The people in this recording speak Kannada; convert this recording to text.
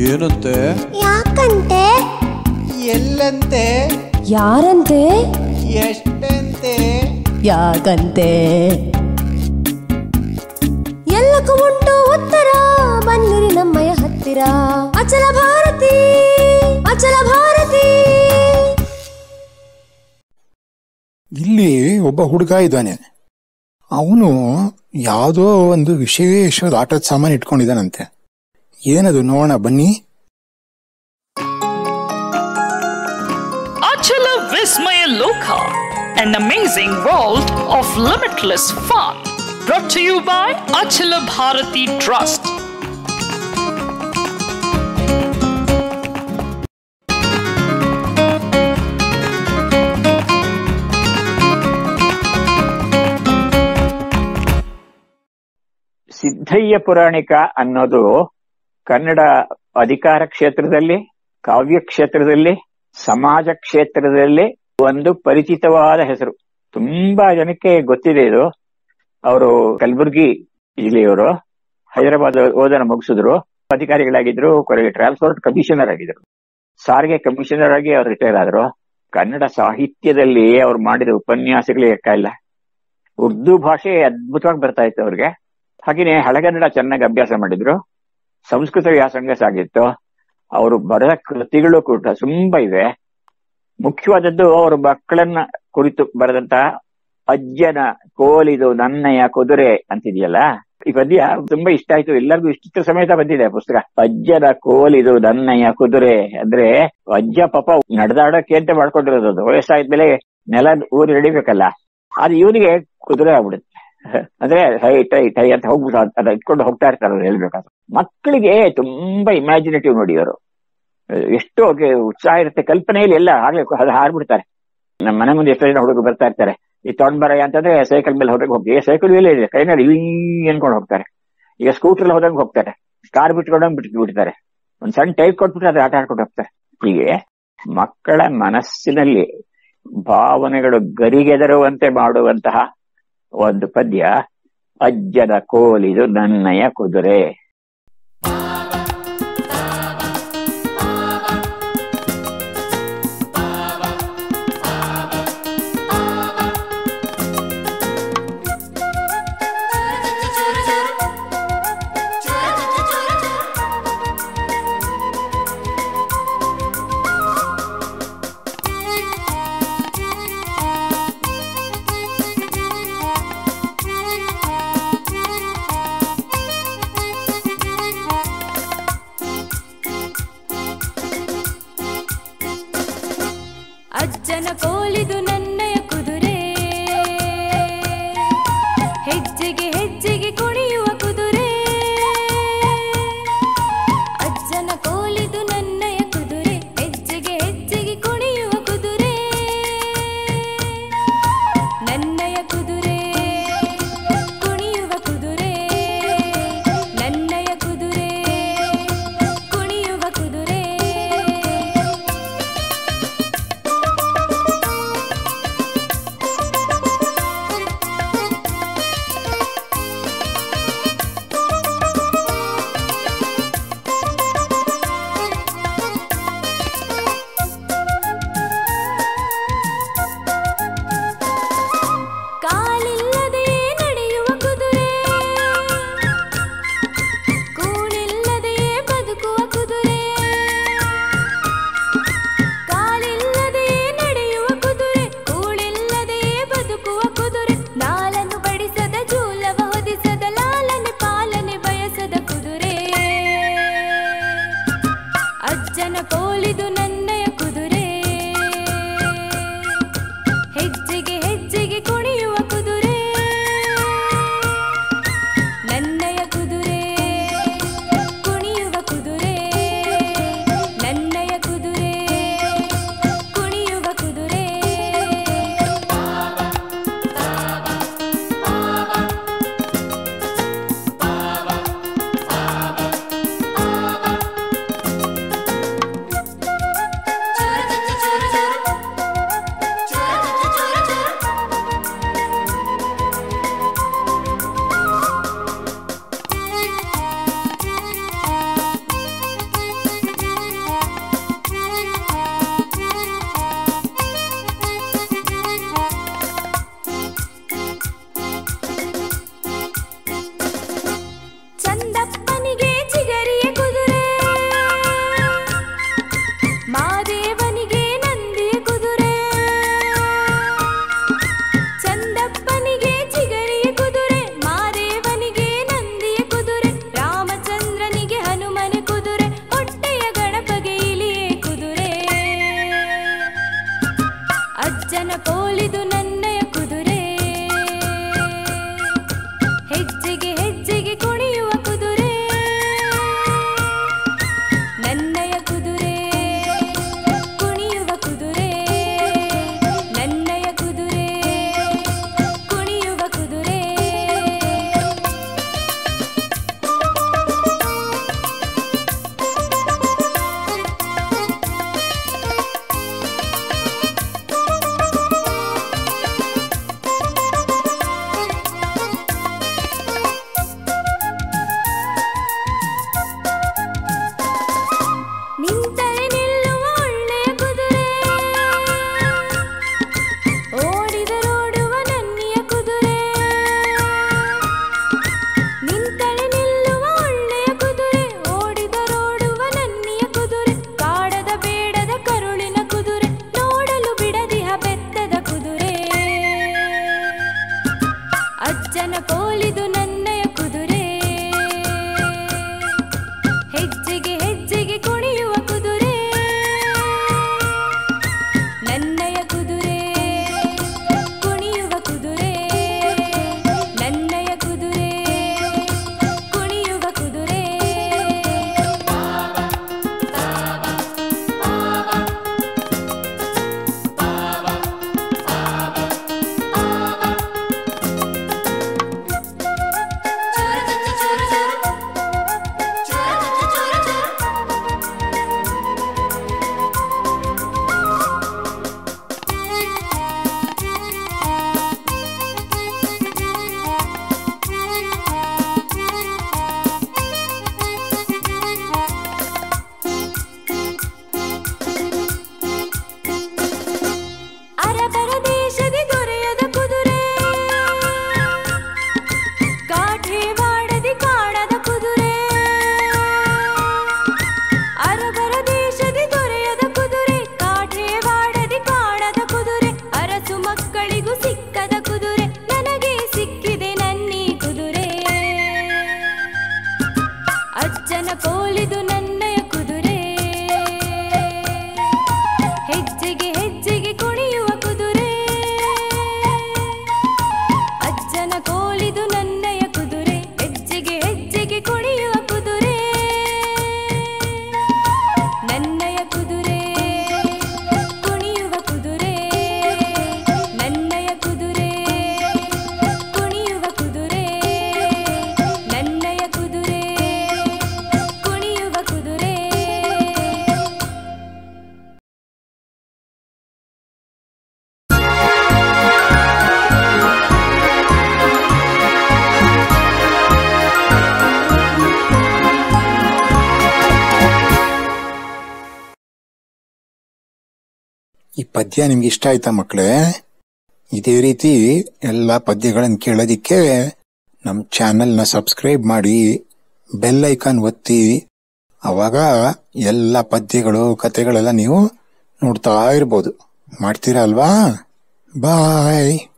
ಏನಂತೆ ಯಾಕಂತೆ ಎಲ್ಲಂತೆ ಯಾರಂತೆ ಎಷ್ಟಂತೆ ಯಾಕಂತೆ ಎಲ್ಲಕ್ಕೂ ಉಂಟು ಉತ್ತರ ಬನ್ನಿರಿ ನಮ್ಮಯ ಹತ್ತಿರ ಅಚಲ ಭಾರತಿ ಅಚಲ ಭಾರತಿ ಇಲ್ಲಿ ಒಬ್ಬ ಹುಡುಗ ಇದ್ದಾನೆ ಅವನು ಯಾವುದೋ ಒಂದು ವಿಶೇಷವಾದ ಆಟದ ಸಾಮಾನು ಇಟ್ಕೊಂಡಿದ್ದಾನಂತೆ ಏನದು ನೋಡೋಣ ಬನ್ನಿ Achala Vismaya Loka, an amazing world of limitless fun. Brought to you by Achala Bharati Trust. Siddhaiah ಪುರಾಣಿಕ ಅನ್ನೋದು ಕನ್ನಡ ಅಧಿಕಾರ ಕ್ಷೇತ್ರದಲ್ಲಿ ಕಾವ್ಯ ಕ್ಷೇತ್ರದಲ್ಲಿ ಸಮಾಜ ಕ್ಷೇತ್ರದಲ್ಲಿ ಒಂದು ಪರಿಚಿತವಾದ ಹೆಸರು ತುಂಬಾ ಜನಕ್ಕೆ ಗೊತ್ತಿದೆ ಇದು ಅವರು ಕಲಬುರ್ಗಿ ಜಿಲ್ಲೆಯವರು ಹೈದರಾಬಾದ್ ಓದನ ಮುಗಿಸಿದ್ರು ಅಧಿಕಾರಿಗಳಾಗಿದ್ರು ಕೊನೆಗೆ ಟ್ರಾನ್ಸ್ಪೋರ್ಟ್ ಕಮಿಷನರ್ ಆಗಿದ್ರು ಸಾರಿಗೆ ಕಮಿಷನರ್ ಆಗಿ ಅವ್ರು ರಿಟೈರ್ ಆದ್ರು ಕನ್ನಡ ಸಾಹಿತ್ಯದಲ್ಲಿ ಅವ್ರು ಮಾಡಿದ ಉಪನ್ಯಾಸಗಳೇ ಲೆಕ್ಕ ಇಲ್ಲ ಉರ್ದು ಭಾಷೆ ಅದ್ಭುತವಾಗಿ ಬರ್ತಾ ಇತ್ತು ಅವ್ರಿಗೆ ಹಾಗೇನೆ ಹಳೆಗನ್ನಡ ಚೆನ್ನಾಗಿ ಅಭ್ಯಾಸ ಮಾಡಿದ್ರು ಸಂಸ್ಕೃತ ವ್ಯಾಸಂಗ ಸಾಗಿತ್ತು ಅವರು ಬರೆದ ಕೃತಿಗಳು ಕೂಡ ತುಂಬಾ ಇವೆ ಮುಖ್ಯವಾದದ್ದು ಅವರು ಮಕ್ಕಳನ್ನ ಕುರಿತು ಬರೆದಂತ ಅಜ್ಜನ ಕೋಲಿದು ನನ್ನಯ ಕುದುರೆ ಅಂತಿದೆಯಲ್ಲ ಈ ಪದ್ಯ ತುಂಬಾ ಇಷ್ಟ ಆಯ್ತು ಎಲ್ಲರಿಗೂ ಇಷ್ಟ ಸಮೇತ ಬಂದಿದೆ ಪುಸ್ತಕ ಅಜ್ಜನ ಕೋಲಿದು ನನ್ನಯ ಕುದುರೆ ಅಂದ್ರೆ ಅಜ್ಜ ಪಾಪ ನಡೆದಾಡಕ್ಕೆ ಅಂತ ಮಾಡ್ಕೊಂಡಿರೋದು ಅದು ವಯಸ್ಸಾದ್ಮೇಲೆ ನೆಲ ಊರಿ ನಡಿಬೇಕಲ್ಲ ಅದು ಇವನಿಗೆ ಕುದುರೆ ಆಗ್ಬಿಡುತ್ತೆ ಅಂದ್ರೆ ಹೈ ಟೈ ಟೈ ಅಂತ ಹೋಗ್ಬಿಟ್ಟು ಅದ್- ಅದ್ ಇಟ್ಕೊಂಡು ಹೋಗ್ತಾ ಇರ್ತಾರೆ ಅವ್ರು ಹೇಳ್ಬೇಕಾದ್ರೆ ಮಕ್ಕಳಿಗೆ ತುಂಬಾ ಇಮ್ಯಾಜಿನೇಟಿವ್ ನೋಡಿ ಅವರು ಎಷ್ಟು ಅವ್ರಿಗೆ ಉತ್ಸಾಹ ಇರುತ್ತೆ ಕಲ್ಪನೆಯಲ್ಲಿ ಎಲ್ಲ ಆಗ್ಲೇ ಅದು ಹಾರ್ಬಿಡ್ತಾರೆ ನಮ್ಮ ಮನೆ ಮುಂದೆ ಎಷ್ಟೋ ಜನ ಹುಡುಗರು ಬರ್ತಾ ಇರ್ತಾರೆ ಈ ತೊಗೊಂಡ್ ಬರಯ್ಯ ಅಂತಂದ್ರೆ ಸೈಕಲ್ ಮೇಲೆ ಹೊರಗೆ ಹೋಗ್ತೀವಿ ಸೈಕಲ್ ಮೇಲೆ ಇದೆ ಕೈ ನೋಡಿ ಅನ್ಕೊಂಡು ಹೋಗ್ತಾರೆ ಈಗ ಸ್ಕೂಟರ್ ಹೋದಂಗೆ ಹೋಗ್ತಾರೆ ಕಾರ್ ಬಿಟ್ಕೊಂಡಂಗ್ ಬಿಟ್ಟು ಬಿಡ್ತಾರೆ ಒಂದ್ ಸಣ್ಣ ಟೈಪ್ ಕೊಟ್ಬಿಟ್ಟು ಅದು ಆಟ ಆಡ್ಕೊಂಡು ಹೋಗ್ತಾರೆ ಹೀಗೆ ಮಕ್ಕಳ ಮನಸ್ಸಿನಲ್ಲಿ ಭಾವನೆಗಳು ಗರಿಗೆದರುವಂತೆ ಮಾಡುವಂತಹ ಒಂದು ಪದ್ಯ ಅಜ್ಜನ ಕೋಲಿದು ನನ್ನಯ ಕುದುರೆ ಅಜ್ಜನ ಕೋಲಿದು ನನ್ನಯ ಕುದುರೆ ಹೆಜ್ಜೆಗೆ ಹೆಜ್ಜೆಗೆ ಕುಣಿಯುವ ಕುದುರೆ ಅಜ್ಜನ ಕೋಲಿದು ನನ್ನಯ ಕುದುರೆ ಹೆಜ್ಜೆಗೆ ಹೆಜ್ಜೆಗೆ ಕುಣಿಯುವ ಕುದುರೆ ನನ್ನಯ ಕುದುರೆ ಕುಣಿಯುವ ಕುದುರೆ ನನ್ನಯ ಕುದುರೆ ಕುಣಿಯುವ ಕುದುರೆ ಅಪ್ಪನಿಗೆ ಚಿಗರಿಯ ಕುದುರೆ ಮಾದೇವನಿಗೆ ನಂದಿಯ ಕುದುರೆ ರಾಮಚಂದ್ರನಿಗೆ ಹನುಮನ ಕುದುರೆ ಹೊಟ್ಟೆಯ ಗಣಪಗೆ ಇಲಿಯೇ ಕುದುರೆ ಅಜ್ಜನ ಕೋಲಿದು ನನ್ನಯ ಕುದುರೆ ಹೆಜ್ಜೆಗೆ ಹೆಜ್ಜೆಗೆ ಕುಣಿಯುವ ಕುದುರೆ ನನ್ನಯ ಕುದುರೆ ಕುಣಿಯುವ ಕುದುರೆ ನನ್ನಯ ಕುದುರೆ ಕುಣಿಯುವ ಕುದುರೆ ನಿಂತರೆ ನಿಲ್ಲುವ ಒಳ್ಳೆಯ ಕುದುರೆ ಓಡಿದರೋಡುವ ನನ್ನಿಯ ಕುದುರೆ ನಿಂತರೆ ನಿಲ್ಲುವ ಒಳ್ಳೆಯ ಕುದುರೆ ಓಡಿದರೋಡುವ ನನ್ನಿಯ ಕುದುರೆ ಕಾಡದ ಬೇಡದ ಕರುಳಿನ ಕುದುರೆ ನೋಡಲು ಬಿಡದಿಹ ಬೆತ್ತದ ಕುದುರೆ ಅಜ್ಜನ ಕೋಲಿದು ನನ್ನಯ ಕುದುರೆ ಹೆಜ್ಜೆಗೆ ಹೆಜ್ಜೆಗೆ ಕುಣಿಯುವ ಕುದುರೆ ನನ್ನಯ ಕುದುರೆ ಕುಣಿಯುವ ಕುದುರೆ ನನ್ನಯ ಕುದುರೆ ಕುಣಿಯುವ ಕುದುರೆ ಅರಬರ ದೇಶದಿ ದೊರೆಯದ ಕುದುರೆ ಕಾಠೇವಾಡದಿ ಕಾಣದ ಕುದುರೆ ಅರಬರ ದೇಶದಿ ದೊರೆಯದ ಕುದುರೆ ಕಾಠೇವಾಡದಿ ಕಾಣದ ಕುದುರೆ ಅರಸು ಮಕ್ಕಳಿಗೂ ಸಿಕ್ಕದ ಕುದುರೆ ನನಗೆ ಸಿಕ್ಕಿದೆ ನನ್ನೀ ಕುದುರೆ ಅಜ್ಜನ ಕೋಲಿದು ನನ್ನಯ ಕುದುರೆ ಹೆಜ್ಜೆಗೆ ಹೆಜ್ಜೆಗೆ ಕುಣಿಯುವ ಕುದುರೆ ಅಜ್ಜನ ಕೋಲಿದು ನನ್ನಯ ಕುದುರೆ ಹೆಜ್ಜೆಗೆ ಹೆಜ್ಜೆಗೆ ಕುಣಿಯುವ ಕುದುರೆ ನನ್ನಯ ಕುದುರೆ ಕುಣಿಯುವ ಕುದುರೆ ನನ್ನಯ ಕುದುರೆ ಕುಣಿಯುವ ಕುದುರೆ ನನ್ನಯ ಕುದುರೆ ಕುಣಿಯುವ ಕುದುರೆ ಈ ಪದ್ಯ ನಿಮ್ಗೆ ಇಷ್ಟ ಆಯ್ತಾ ಮಕ್ಕಳೇ ಇದೇ ರೀತಿ ಎಲ್ಲ ಪದ್ಯಗಳನ್ನು ಕೇಳೋದಿಕ್ಕೆ ನಮ್ಮ ಚಾನೆಲ್ನ ಸಬ್ಸ್ಕ್ರೈಬ್ ಮಾಡಿ ಬೆಲ್ ಐಕಾನ್ ಒತ್ತಿ ಅವಾಗ ಎಲ್ಲ ಪದ್ಯಗಳು ಕತೆಗಳೆಲ್ಲ ನೀವು ನೋಡ್ತಾ ಇರ್ಬೋದು ಮಾಡ್ತೀರಾ ಅಲ್ವಾ ಬಾಯ್